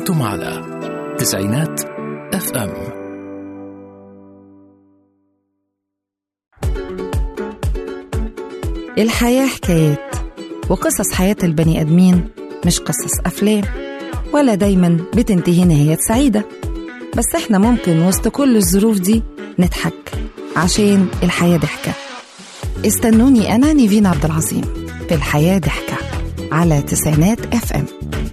أنتم على تسعينات اف ام الحياة حكايات وقصص حياة البني آدمين مش قصص أفلام ولا دايما بتنتهي نهايات سعيدة بس احنا ممكن وسط كل الظروف دي نضحك عشان الحياة ضحكة استنوني أنا نيفين عبد العظيم في الحياة ضحكة على تسعينات اف ام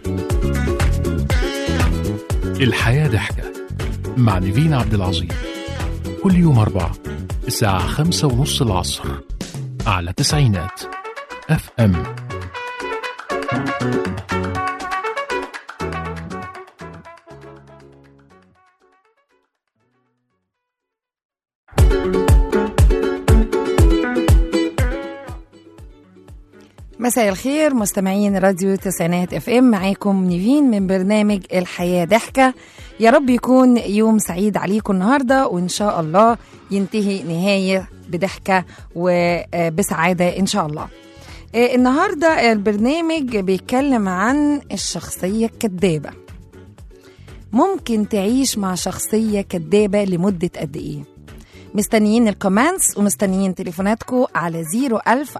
الحياة ضحكة مع نيفين عبد العظيم كل يوم أربعة الساعة خمسة ونص العصر على تسعينات اف ام مساء الخير مستمعين راديو تسعينات اف ام معاكم نيفين من برنامج الحياة ضحكة يا رب يكون يوم سعيد عليكم النهاردة وإن شاء الله ينتهي نهاية بضحكة وبسعادة إن شاء الله آه، النهاردة البرنامج بيتكلم عن الشخصية الكذابة ممكن تعيش مع شخصية كذابة لمدة قد إيه؟ مستنيين الكومنتس ومستنيين تليفوناتكم على 01000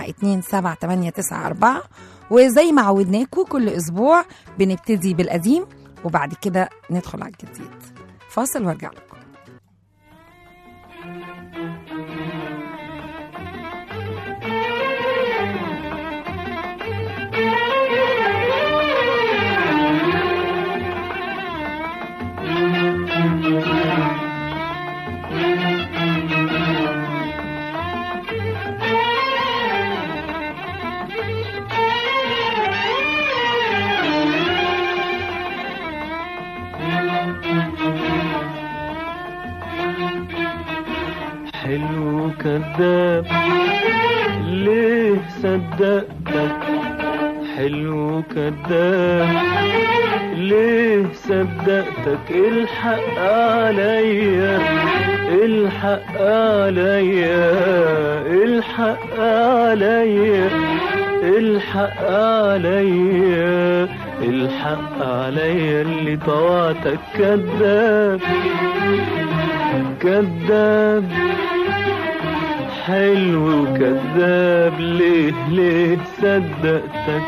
427 وزي ما عودناكم كل أسبوع بنبتدي بالقديم وبعد كده ندخل على الجديد فاصل وارجع لكم حلو كذاب ليه صدقتك حلو كذاب ليه صدقتك الحق عليا الحق عليا الحق عليا الحق عليا الحق عليا اللي طوعتك كذاب كذاب حلو كذاب ليه ليه صدقتك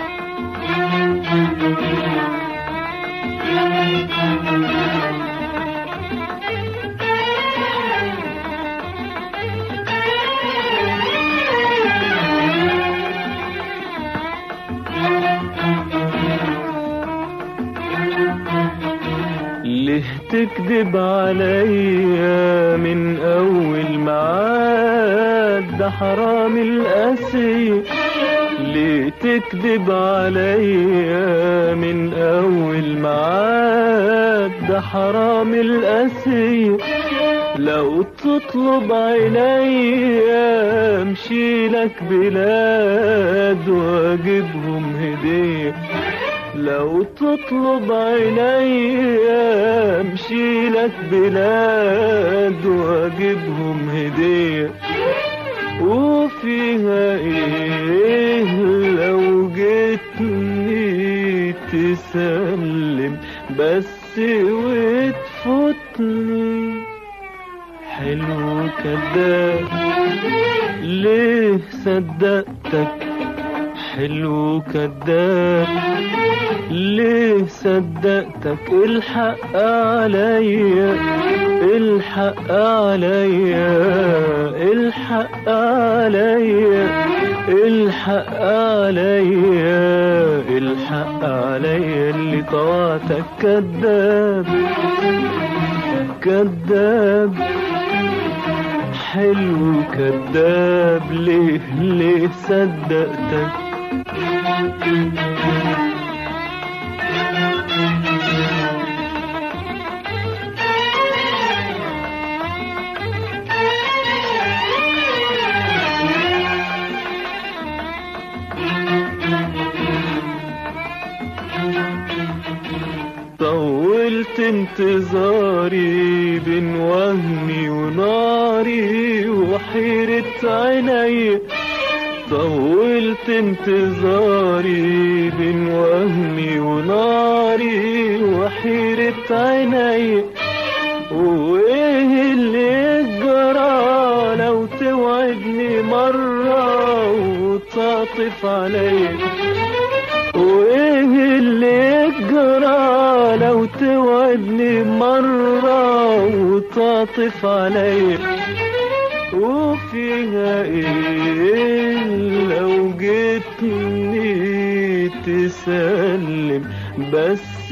ليه تكذب عليا من اول معاد ده حرام القاسي ليه تكذب عليا من اول معاد ده حرام القاسي لو تطلب عينيا امشي لك بلاد واجيبهم هديه لو تطلب عينيا امشي لك بلاد واجيبهم هديه وفيها ايه لو جيتني تسلم بس وتفوتني حلو كذاب ليه صدقتك حلو كذاب ليه صدقتك الحق عليا الحق عليا الحق عليا الحق عليا الحق عليا اللي طوعتك كذاب كذاب حلو كذاب ليه ليه صدقتك طولت انتظاري بين وهمي وناري وحيرة عيني طولت انتظاري بين وهمي وناري وحيرة عيني وايه اللي جرى لو توعدني مرة وتعطف علي وايه اللي جرى لو توعدني مرة وتعطف علي وفيها ايه لو جيتني تسلم بس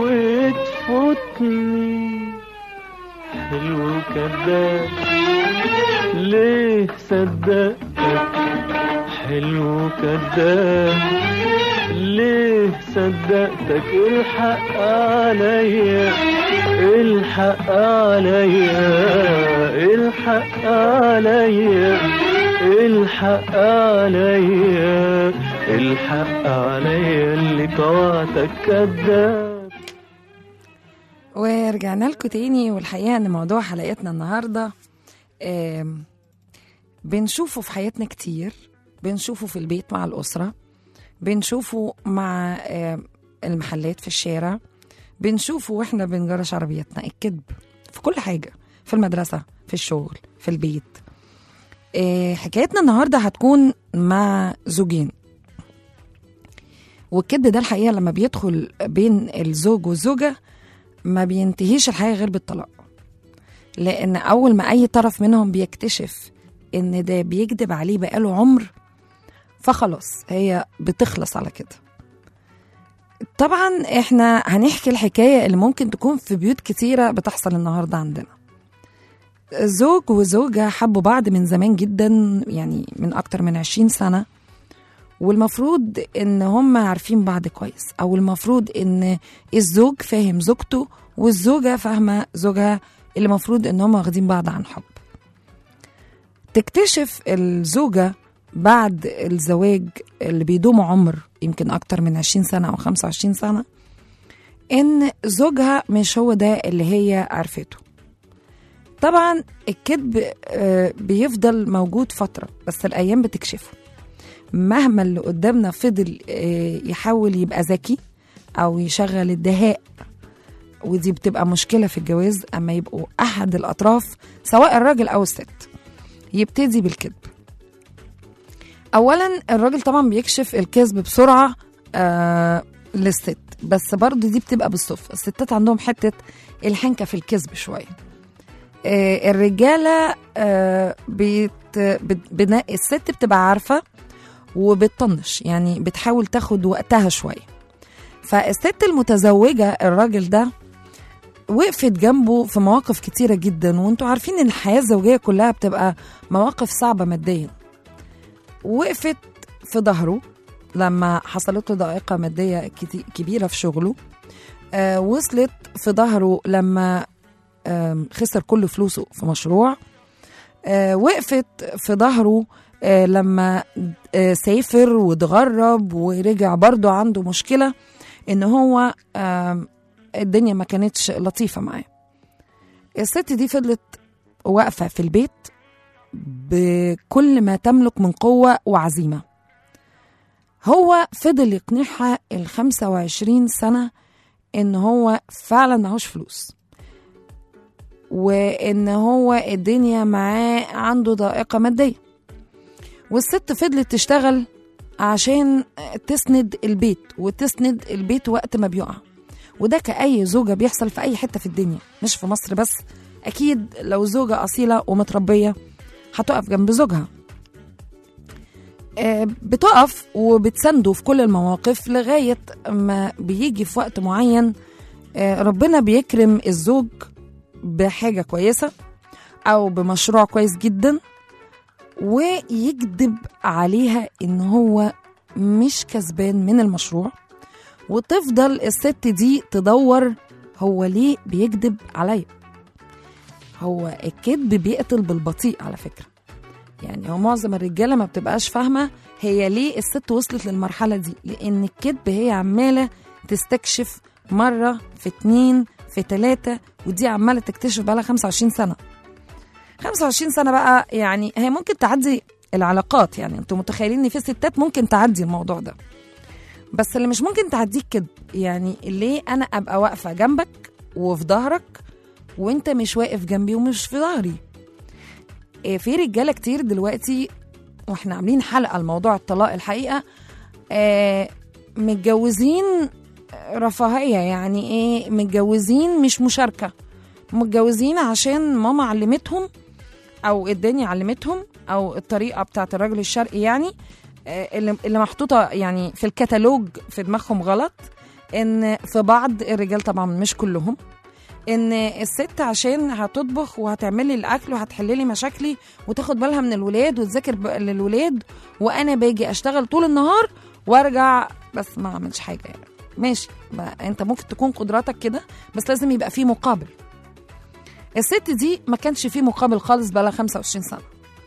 وتفوتني حلو كذاب ليه صدقتك حلو كذاب ليه صدقتك الحق عليا الحق عليا الحق عليا الحق عليا الحق عليا اللي طوعتك كذاب ورجعنا لكم تاني والحقيقه ان موضوع حلقتنا النهارده آم، بنشوفه في حياتنا كتير بنشوفه في البيت مع الاسره بنشوفه مع آم، المحلات في الشارع بنشوفه واحنا بنجرش عربيتنا الكذب في كل حاجه في المدرسه في الشغل في البيت آه، حكايتنا النهارده هتكون مع زوجين والكذب ده الحقيقه لما بيدخل بين الزوج والزوجه ما بينتهيش الحياة غير بالطلاق لأن أول ما أي طرف منهم بيكتشف إن ده بيكذب عليه بقاله عمر فخلاص هي بتخلص على كده طبعا احنا هنحكي الحكاية اللي ممكن تكون في بيوت كتيرة بتحصل النهاردة عندنا زوج وزوجة حبوا بعض من زمان جدا يعني من أكتر من عشرين سنة والمفروض ان هم عارفين بعض كويس او المفروض ان الزوج فاهم زوجته والزوجه فاهمه زوجها اللي المفروض ان هم واخدين بعض عن حب تكتشف الزوجه بعد الزواج اللي بيدوم عمر يمكن اكتر من 20 سنه او 25 سنه ان زوجها مش هو ده اللي هي عرفته طبعا الكذب آه، بيفضل موجود فتره بس الايام بتكشفه مهما اللي قدامنا فضل آه، يحاول يبقى ذكي او يشغل الدهاء ودي بتبقى مشكله في الجواز اما يبقوا احد الاطراف سواء الراجل او الست يبتدي بالكذب اولا الراجل طبعا بيكشف الكذب بسرعه آه للست بس برضه دي بتبقى بالصدفه الستات عندهم حته الحنكه في الكذب شويه آه الرجاله آه بيت بت بنا- الست بتبقى عارفه وبتطنش يعني بتحاول تاخد وقتها شويه فالست المتزوجه الراجل ده وقفت جنبه في مواقف كتيره جدا وانتوا عارفين ان الحياه الزوجيه كلها بتبقى مواقف صعبه ماديا وقفت في ظهره لما حصلت له ضائقه ماديه كتي- كبيره في شغله آه وصلت في ظهره لما آم، خسر كل فلوسه في مشروع آه وقفت في ظهره آه لما آه سافر واتغرب ورجع برضه عنده مشكله ان هو آم، الدنيا ما كانتش لطيفه معاه الست دي فضلت واقفه في البيت بكل ما تملك من قوه وعزيمه هو فضل يقنعها ال 25 سنه ان هو فعلا معهوش فلوس وان هو الدنيا معاه عنده ضائقه ماديه والست فضلت تشتغل عشان تسند البيت وتسند البيت وقت ما بيقع وده كأي زوجة بيحصل في أي حتة في الدنيا مش في مصر بس أكيد لو زوجة أصيلة ومتربية هتقف جنب زوجها آه، بتقف وبتسنده في كل المواقف لغاية ما بيجي في وقت معين آه، ربنا بيكرم الزوج بحاجة كويسة أو بمشروع كويس جدا ويكذب عليها إن هو مش كسبان من المشروع وتفضل الست دي تدور هو ليه بيكذب عليا هو الكذب بيقتل بالبطيء على فكرة يعني هو معظم الرجالة ما بتبقاش فاهمة هي ليه الست وصلت للمرحلة دي لأن الكذب هي عمالة تستكشف مرة في اتنين في تلاتة ودي عمالة تكتشف بقالها 25 سنة 25 سنة بقى يعني هي ممكن تعدي العلاقات يعني انتوا متخيلين ان في ستات ممكن تعدي الموضوع ده بس اللي مش ممكن تعديك كده يعني ليه انا ابقى واقفه جنبك وفي ظهرك وانت مش واقف جنبي ومش في ظهري إيه، في رجاله كتير دلوقتي واحنا عاملين حلقه لموضوع الطلاق الحقيقه آه متجوزين رفاهيه يعني ايه متجوزين مش مشاركه متجوزين عشان ماما علمتهم او الدنيا علمتهم او الطريقه بتاعت الراجل الشرقي يعني آه، اللي اللي محطوطه يعني في الكتالوج في دماغهم غلط ان في بعض الرجال طبعا مش كلهم ان الست عشان هتطبخ وهتعملي الاكل وهتحللي مشاكلي وتاخد بالها من الولاد وتذاكر ب- للولاد وانا باجي اشتغل طول النهار وارجع بس ما اعملش حاجه يعني ماشي ما انت ممكن تكون قدراتك كده بس لازم يبقى في مقابل الست دي ما كانش فيه مقابل خالص بقى 25 سنه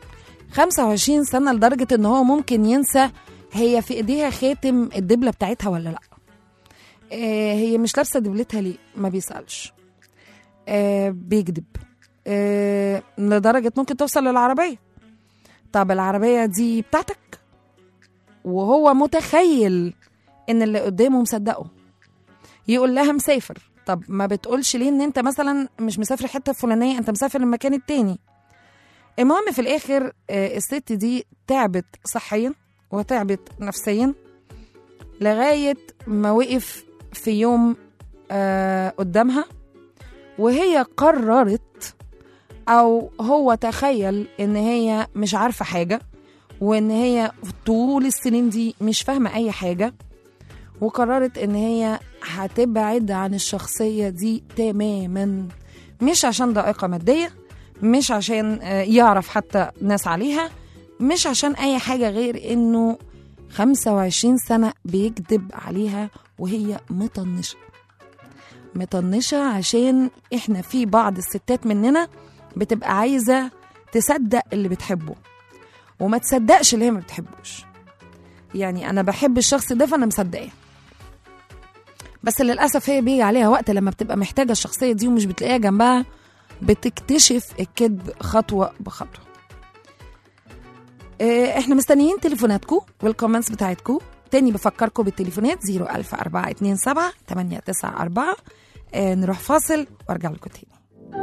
25 سنه لدرجه ان هو ممكن ينسى هي في ايديها خاتم الدبله بتاعتها ولا لا آه هي مش لابسه دبلتها ليه ما بيسالش آه بيكذب آه لدرجه ممكن توصل للعربيه طب العربيه دي بتاعتك وهو متخيل ان اللي قدامه مصدقه يقول لها مسافر طب ما بتقولش ليه ان انت مثلا مش مسافر حته فلانيه انت مسافر المكان التاني المهم في الاخر آه، الست دي تعبت صحيا وتعبت نفسيا لغايه ما وقف في يوم آه، قدامها وهي قررت او هو تخيل ان هي مش عارفه حاجه وان هي طول السنين دي مش فاهمه اي حاجه وقررت ان هي هتبعد عن الشخصيه دي تماما مش عشان ضائقه ماديه مش عشان آه، يعرف حتى ناس عليها مش عشان اي حاجه غير انه 25 سنه بيكذب عليها وهي مطنشه مطنشه عشان احنا في بعض الستات مننا بتبقى عايزه تصدق اللي بتحبه وما تصدقش اللي هي ما بتحبوش يعني انا بحب الشخص ده فانا مصدقاه بس للاسف هي بيجي عليها وقت لما بتبقى محتاجه الشخصيه دي ومش بتلاقيها جنبها بتكتشف الكذب خطوه بخطوه آه، احنا مستنيين تليفوناتكم والكومنتس بتاعتكم تاني بفكركم بالتليفونات 00427 894 آه، نروح فاصل وارجع لكم تاني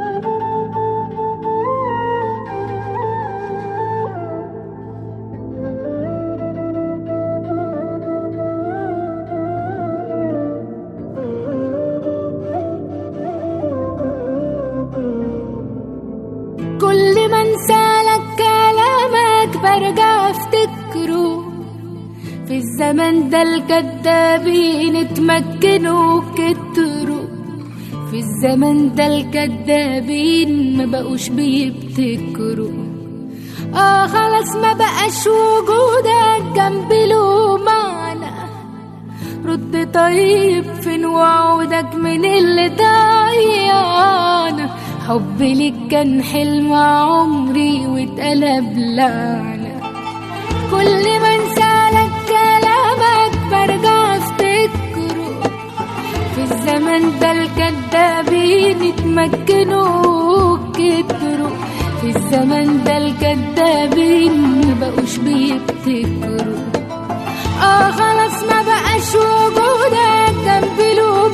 كل ما انسالك كلامك برجع افتكره في الزمن ده الكدابين اتمكنوا كتروا في الزمن ده الكدابين ما بقوش بيبتكروا اه خلاص ما بقاش وجودك جنبي له معنى رد طيب فين وعودك من اللي ضيعنا حبي ليك كان حلم عمري واتقلب لعنة كل ما انسالك كلامك برجع افتكره في الزمن ده الكدابين اتمكنوا كتروا في الزمن ده الكدابين مبقوش بيبتكروا اه خلاص ما بقاش وجودك جنبي له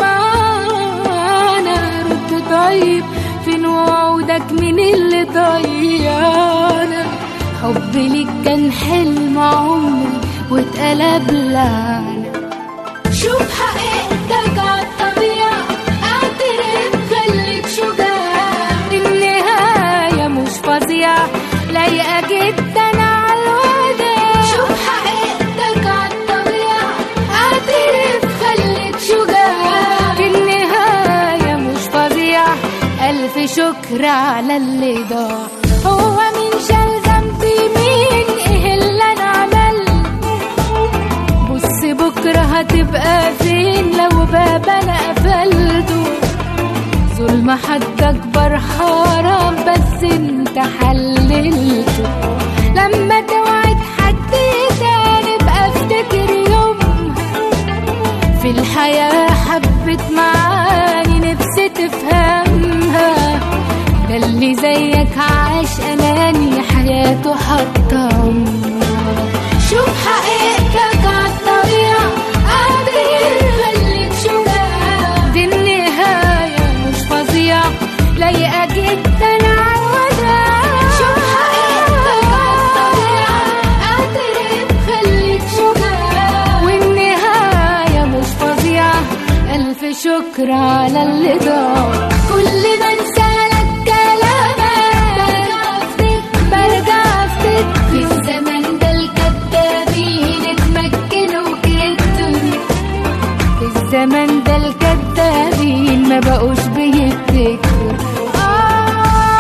معانا رد طيب فين وعودك من اللي ضيعنا حبي ليك كان حلم عمري واتقلب لعنة شوف حقيقتك عالطبيعة اعترف خليك شجاع النهاية مش فظيعة لايقة جدا عالوداع شوف حقيقتك عالطبيعة اعترف خليك شجاع النهاية مش فظيعة ألف شكر على اللي ضاع هو مين شال ذنبي مين ايه اللي انا عملته بص بكرة هتبقى فين لو باب انا قفلته ظلم حد اكبر حرام بس انت حللته لما توعد حد تاني بقى افتكر يومها في الحياة حبت معاني نفسي تفهمها ده اللي زيك عاش أناني حياة فاتوا حتى عمره شوف حقيقتك عالطبيعة قادر يخليك شجاع دي النهاية مش فظيعة لايقة جدا عالوداع شوف حقيقتك عالطبيعة قادر يخليك شجاع والنهاية مش فظيعة ألف شكر على اللي ضاع كل ما انسالك كلامك برجع افتكر برجع افتكر في الزمن ده الكدابين اتمكنوا كتير في الزمن ده الكدابين ما بقوش بيفتكروا آه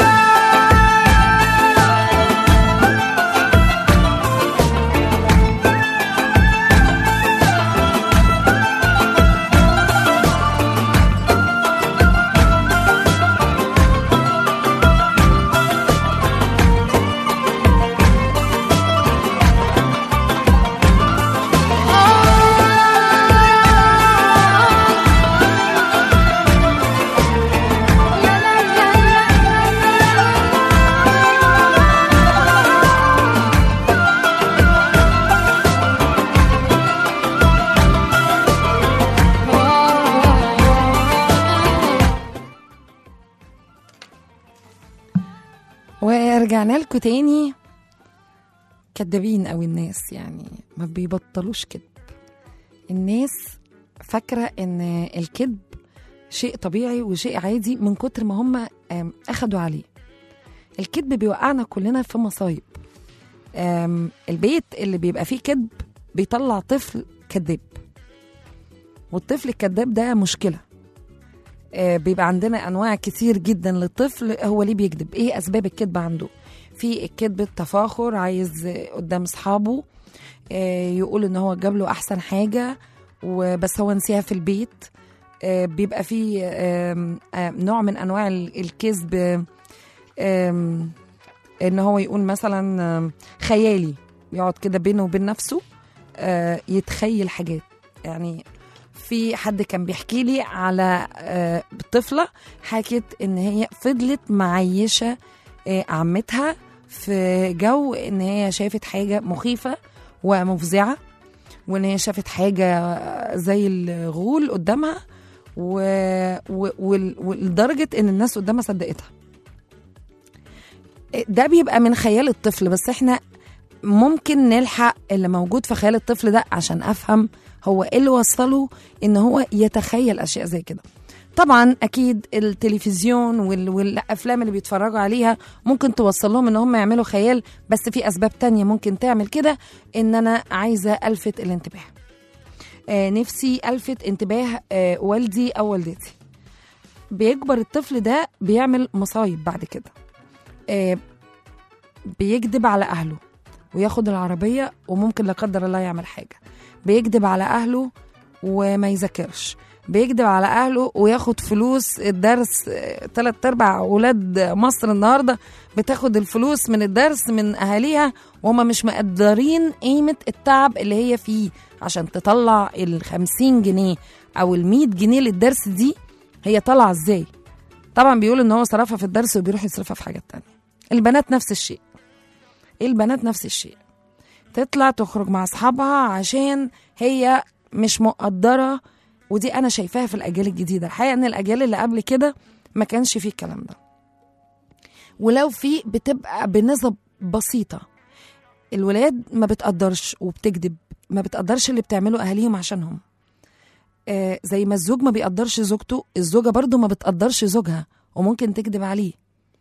ورجعنا لكم تاني كدابين قوي الناس يعني ما بيبطلوش كذب الناس فاكرة ان الكذب شيء طبيعي وشيء عادي من كتر ما هم آم، اخدوا عليه الكذب بيوقعنا كلنا في مصايب آم، البيت اللي بيبقى فيه كذب بيطلع طفل كذاب والطفل الكذاب ده مشكله آه، بيبقى عندنا انواع كتير جدا للطفل هو ليه بيكذب ايه اسباب الكذب عنده في الكذب التفاخر عايز آه، قدام اصحابه آه، يقول ان هو جاب له احسن حاجه وبس هو نسيها في البيت آه، بيبقى في آم، آم، نوع من انواع ال- الكذب آم، ان هو يقول مثلا آم، خيالي يقعد كده بينه وبين نفسه آه، يتخيل حاجات يعني في حد كان بيحكي لي على آه، طفله حكت ان هي فضلت معيشه آه، عمتها في جو ان هي شافت حاجه مخيفه ومفزعه وان هي شافت حاجه زي الغول قدامها و... و... وال- ولدرجه ان الناس قدامها صدقتها ده بيبقى من خيال الطفل بس احنا ممكن نلحق اللي موجود في خيال الطفل ده عشان افهم هو ايه اللي وصله ان هو يتخيل اشياء زي كده طبعا اكيد التلفزيون وال- والافلام اللي بيتفرجوا عليها ممكن توصل لهم ان هم يعملوا خيال بس في اسباب تانية ممكن تعمل كده ان انا عايزه الفت الانتباه آه نفسي الفت انتباه آه والدي او والدتي بيكبر الطفل ده بيعمل مصايب بعد كده آه بيكذب على اهله وياخد العربيه وممكن لا قدر الله يعمل حاجه بيكذب على اهله وما يذاكرش بيكذب على اهله وياخد فلوس الدرس آه، تلات ارباع اولاد مصر النهارده بتاخد الفلوس من الدرس من اهاليها وهم مش مقدرين قيمه التعب اللي هي فيه عشان تطلع ال 50 جنيه او ال 100 جنيه للدرس دي هي طالعه ازاي طبعا بيقول ان هو صرفها في الدرس وبيروح يصرفها في حاجات تانية البنات نفس الشيء البنات نفس الشيء تطلع تخرج مع اصحابها عشان هي مش مقدره ودي انا شايفاها في الاجيال الجديده الحقيقه ان الاجيال اللي قبل كده ما كانش فيه الكلام ده ولو في بتبقى بنسب بسيطه الولاد ما بتقدرش وبتكذب ما بتقدرش اللي بتعمله اهاليهم عشانهم آه زي ما الزوج ما بيقدرش زوجته الزوجه برضو ما بتقدرش زوجها وممكن تكذب عليه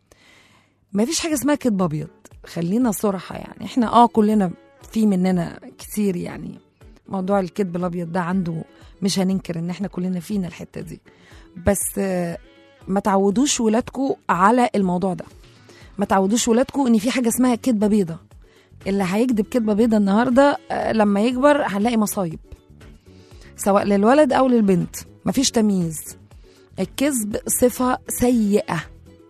ما فيش حاجه اسمها كذب ابيض خلينا صراحه يعني احنا اه كلنا في مننا كتير يعني موضوع الكذب الابيض ده عنده مش هننكر ان احنا كلنا فينا الحته دي بس آه، ما تعودوش ولادكم على الموضوع ده ما تعودوش ولادكم ان في حاجه اسمها كذبه بيضه اللي هيكذب كذبه بيضه النهارده آه، لما يكبر هنلاقي مصايب سواء للولد او للبنت مفيش تمييز الكذب صفه سيئه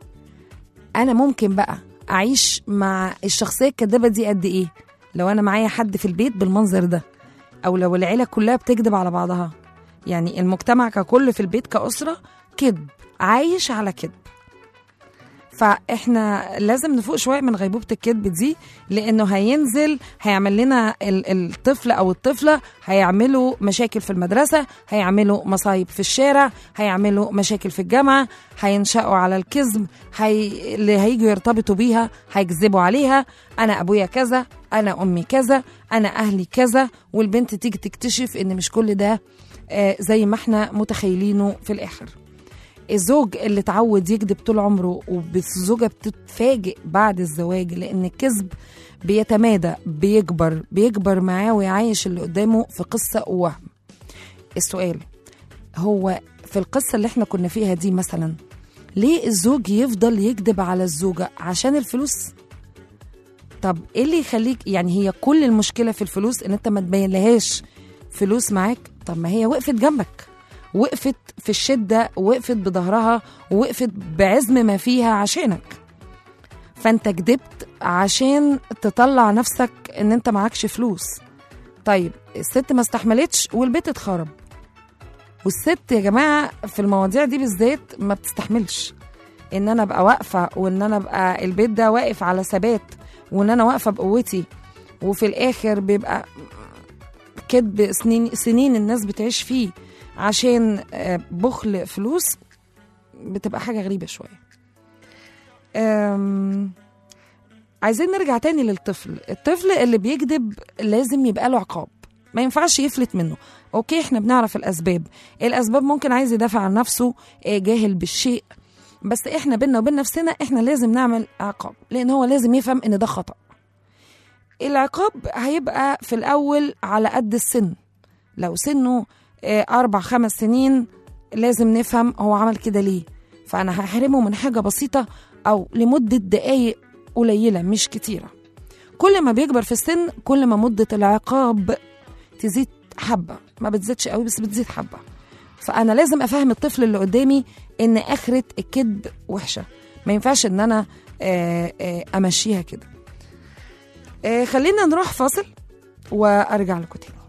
انا ممكن بقى اعيش مع الشخصيه الكذابه دي قد ايه لو انا معايا حد في البيت بالمنظر ده او لو العيله كلها بتكذب على بعضها يعني المجتمع ككل في البيت كأسرة كذب عايش على كذب فاحنا لازم نفوق شويه من غيبوبه الكذب دي لانه هينزل هيعمل لنا ال- الطفل او الطفله هيعملوا مشاكل في المدرسه هيعملوا مصايب في الشارع هيعملوا مشاكل في الجامعه هينشأوا على الكذب هي... اللي هيجوا يرتبطوا بيها هيكذبوا عليها انا ابويا كذا انا امي كذا انا اهلي كذا والبنت تيجي تكتشف ان مش كل ده آه، زي ما احنا متخيلينه في الاخر الزوج اللي اتعود يكذب طول عمره والزوجه بتتفاجئ بعد الزواج لان الكذب بيتمادى بيكبر بيكبر معاه ويعيش اللي قدامه في قصه ووهم السؤال هو في القصه اللي احنا كنا فيها دي مثلا ليه الزوج يفضل يكذب على الزوجه عشان الفلوس طب ايه اللي يخليك يعني هي كل المشكله في الفلوس ان انت ما تبين لهاش فلوس معاك طب ما هي وقفت جنبك وقفت في الشده وقفت بظهرها وقفت بعزم ما فيها عشانك فانت كدبت عشان تطلع نفسك ان انت معكش فلوس طيب الست ما استحملتش والبيت اتخرب والست يا جماعه في المواضيع دي بالذات ما بتستحملش ان انا ابقى واقفه وان انا ابقى البيت ده واقف على ثبات وان انا واقفه بقوتي وفي الاخر بيبقى كذب سنين سنين الناس بتعيش فيه عشان آه، بخل فلوس بتبقى حاجه غريبه شويه أم، عايزين نرجع تاني للطفل الطفل اللي بيكذب لازم يبقى له عقاب ما ينفعش يفلت منه اوكي احنا بنعرف الاسباب الاسباب ممكن عايز يدافع عن نفسه آه، جاهل بالشيء بس احنا بينا وبين نفسنا احنا لازم نعمل عقاب لان هو لازم يفهم ان ده خطأ العقاب هيبقى في الاول على قد السن لو سنه آه، اربع خمس سنين لازم نفهم هو عمل كده ليه فانا هحرمه من حاجه بسيطه او لمده دقايق قليله مش كتيره كل ما بيكبر في السن كل ما مده العقاب تزيد حبه ما بتزيدش قوي بس بتزيد حبه فانا لازم افهم الطفل اللي قدامي ان اخره الكذب وحشه ما ينفعش ان انا آه، آه، امشيها كده آه، خلينا نروح فاصل وارجع لكم تاني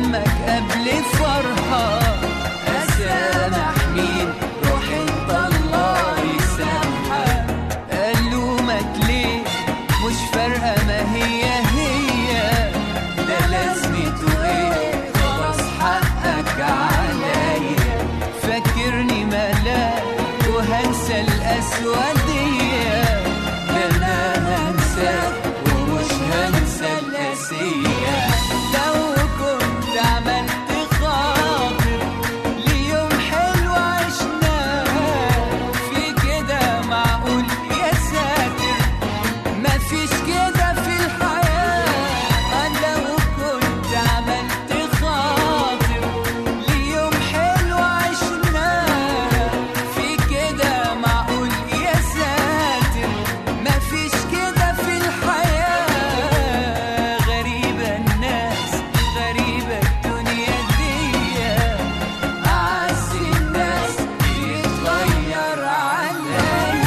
همك قبل فرحة أسامح مين روح انت الله يسامحك ألومك ليه مش فارقة ما هي هي ده لازمته ايه خلاص حقك عليا فاكرني ملاك وهنسى الأسودية ده أنا هنساك ومش هنسى الأسية لو كنت عملت خاطر ليوم حلو عشناه في كده معقول يا ساتر مفيش كده في الحياة أنا لو كنت عملت خاطر ليوم حلو عشناه في كده معقول يا ساتر مفيش كده في الحياة غريبة الناس غريبة الدنيا دي أعز الناس بيتغير عليا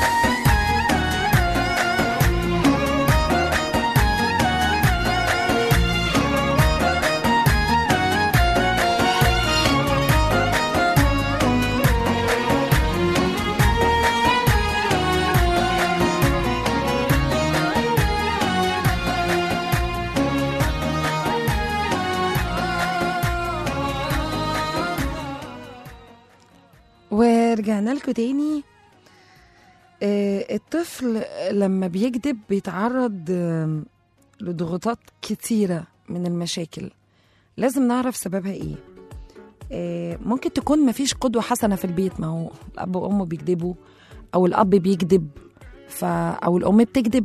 ورجعنا لكم تاني آه، الطفل لما بيكذب بيتعرض آم، لضغوطات كتيرة من المشاكل لازم نعرف سببها ايه آه، ممكن تكون مفيش قدوة حسنة في البيت ما هو الأب وأمه بيكذبوا أو الأب بيكذب ف أو الأم بتكذب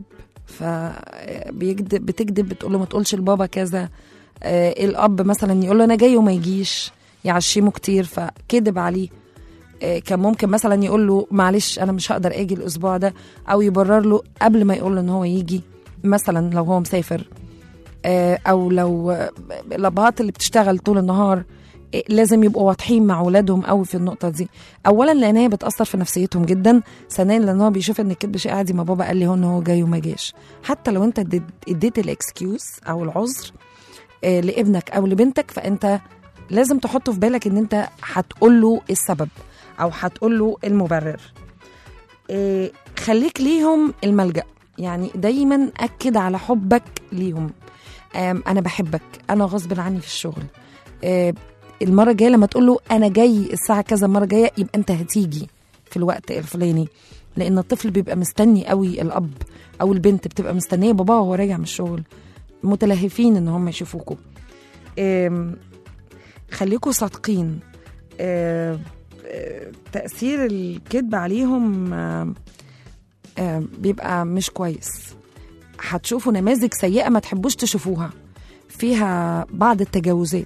فبيكذب بتكذب بتقول له ما تقولش لبابا كذا آه، الأب مثلا يقول له أنا جاي وما يجيش يعشمه كتير فكذب عليه آه، كان ممكن مثلا يقول له معلش انا مش هقدر اجي الاسبوع ده او يبرر له قبل ما يقول له ان هو يجي مثلا لو هو مسافر آه، او لو آه، الابهات اللي بتشتغل طول النهار آه، لازم يبقوا واضحين مع اولادهم قوي في النقطه دي اولا لان هي بتاثر في نفسيتهم جدا ثانيا لان هو بيشوف ان الكذب شيء عادي ما بابا قال لي هو ان هو جاي وما جاش حتى لو انت اديت- اديت الاكسكيوز او العذر آه، لابنك او لبنتك فانت لازم تحطه في بالك ان انت هتقول له السبب او هتقول له المبرر إيه خليك ليهم الملجا يعني دايما اكد على حبك ليهم آم، انا بحبك انا غصب عني في الشغل آه، المره الجايه لما تقول له انا جاي الساعه كذا المره الجايه يبقى انت هتيجي في الوقت الفلاني لان الطفل بيبقى مستني قوي الاب او البنت بتبقى مستنيه باباه وهو راجع من الشغل متلهفين ان هم يشوفوكوا آم، خليكوا صادقين آه، آه، تأثير الكذب عليهم آه، آه، بيبقى مش كويس هتشوفوا نماذج سيئة ما تحبوش تشوفوها فيها بعض التجاوزات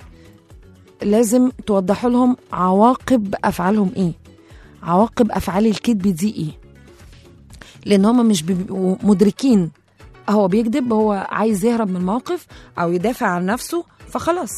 لازم توضحوا لهم عواقب أفعالهم إيه عواقب أفعال الكذب دي إيه لأن هم مش بيبقوا مدركين هو بيكذب هو عايز يهرب من الموقف أو يدافع عن نفسه فخلاص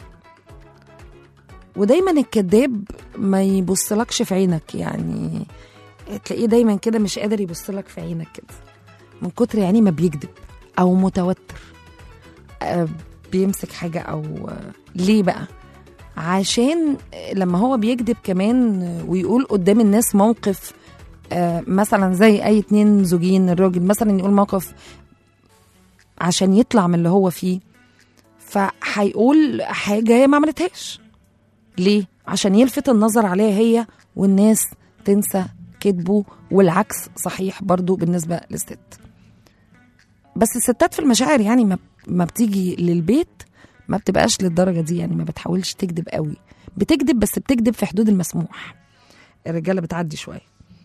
ودايما الكذاب ما يبصلكش في عينك يعني تلاقيه دايما كده مش قادر يبصلك في عينك كده من كتر يعني ما بيكذب او متوتر آه، بيمسك حاجه او آه، ليه بقى عشان لما هو بيكذب كمان ويقول قدام الناس موقف آه، مثلا زي اي اتنين زوجين الراجل مثلا يقول موقف عشان يطلع من اللي هو فيه فهيقول حاجه هي ما عملتهاش ليه؟ عشان يلفت النظر عليها هي والناس تنسى كذبه والعكس صحيح برضو بالنسبة للست بس الستات في المشاعر يعني ما, ما بتيجي للبيت ما بتبقاش للدرجة دي يعني ما بتحاولش تكذب قوي بتكذب بس بتكذب في حدود المسموح الرجالة بتعدي شوية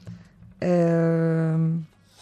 أم...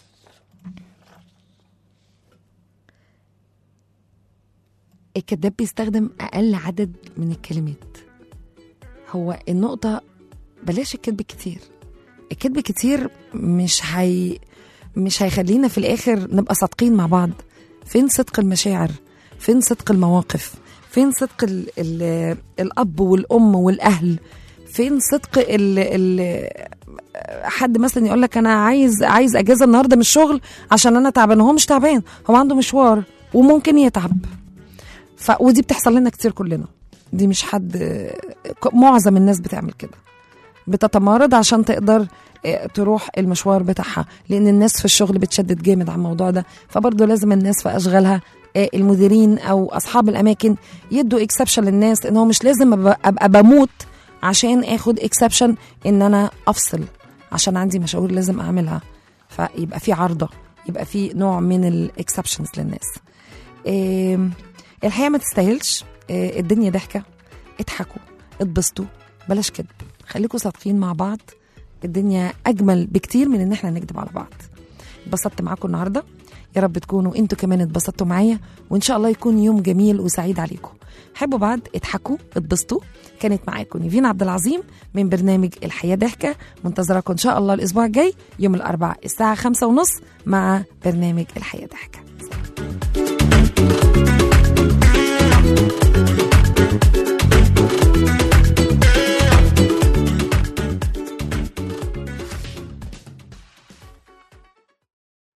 الكذاب بيستخدم أقل عدد من الكلمات هو النقطة بلاش الكذب كتير الكذب كتير مش هي مش هيخلينا في الآخر نبقى صادقين مع بعض فين صدق المشاعر فين صدق المواقف فين صدق ال ال الأب والأم والأهل فين صدق ال ال حد مثلا يقول لك انا عايز عايز اجازه النهارده من الشغل عشان انا تعبان هو مش تعبان هو عنده مشوار وممكن يتعب ف ودي بتحصل لنا كتير كلنا دي مش حد ك- معظم الناس بتعمل كده بتتمارض عشان تقدر آه، تروح المشوار بتاعها لان الناس في الشغل بتشدد جامد على الموضوع ده فبرضه لازم الناس في اشغالها آه، المديرين او اصحاب الاماكن يدوا اكسبشن للناس ان هو مش لازم ابقى, أبقى بموت عشان اخد اكسبشن ان انا افصل عشان عندي مشاوير لازم اعملها فيبقى في عرضه يبقى في نوع من الاكسبشنز للناس آم، الحقيقه ما تستاهلش آه، الدنيا ضحكه اضحكوا اتبسطوا بلاش كده خليكوا صادقين مع بعض الدنيا اجمل بكتير من ان احنا نكذب على بعض اتبسطت معاكم النهارده يا رب تكونوا انتوا كمان اتبسطتوا معايا وان شاء الله يكون يوم جميل وسعيد عليكم حبوا بعض اضحكوا اتبسطوا كانت معاكم نيفين عبد العظيم من برنامج الحياه ضحكه منتظراكم ان شاء الله الاسبوع الجاي يوم الاربعاء الساعه خمسة ونص مع برنامج الحياه ضحكه